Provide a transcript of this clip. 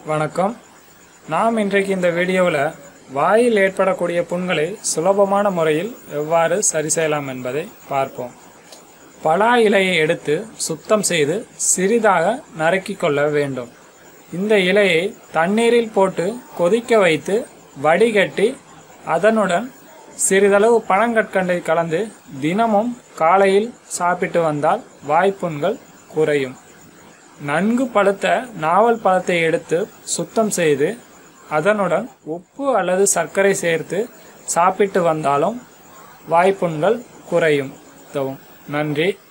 வணக்கம் நாம் இன்றைக்கு இந்த வீடியோவில் வாயில் ஏற்படக்கூடிய புண்களை சுலபமான முறையில் எவ்வாறு சரி செய்யலாம் என்பதை பார்ப்போம் பலா இலையை எடுத்து சுத்தம் செய்து சிறிதாக நறுக்கிக் கொள்ள வேண்டும் இந்த இலையை தண்ணீரில் போட்டு கொதிக்க வைத்து வடிகட்டி அதனுடன் சிறிதளவு பனங்கற்கண்டை கலந்து தினமும் காலையில் சாப்பிட்டு வந்தால் வாய்ப்புண்கள் குறையும் நன்கு பழுத்த நாவல் பழத்தை எடுத்து சுத்தம் செய்து அதனுடன் உப்பு அல்லது சர்க்கரை சேர்த்து சாப்பிட்டு வந்தாலும் வாய்ப்புண்கள் குறையும் உதவும் நன்றி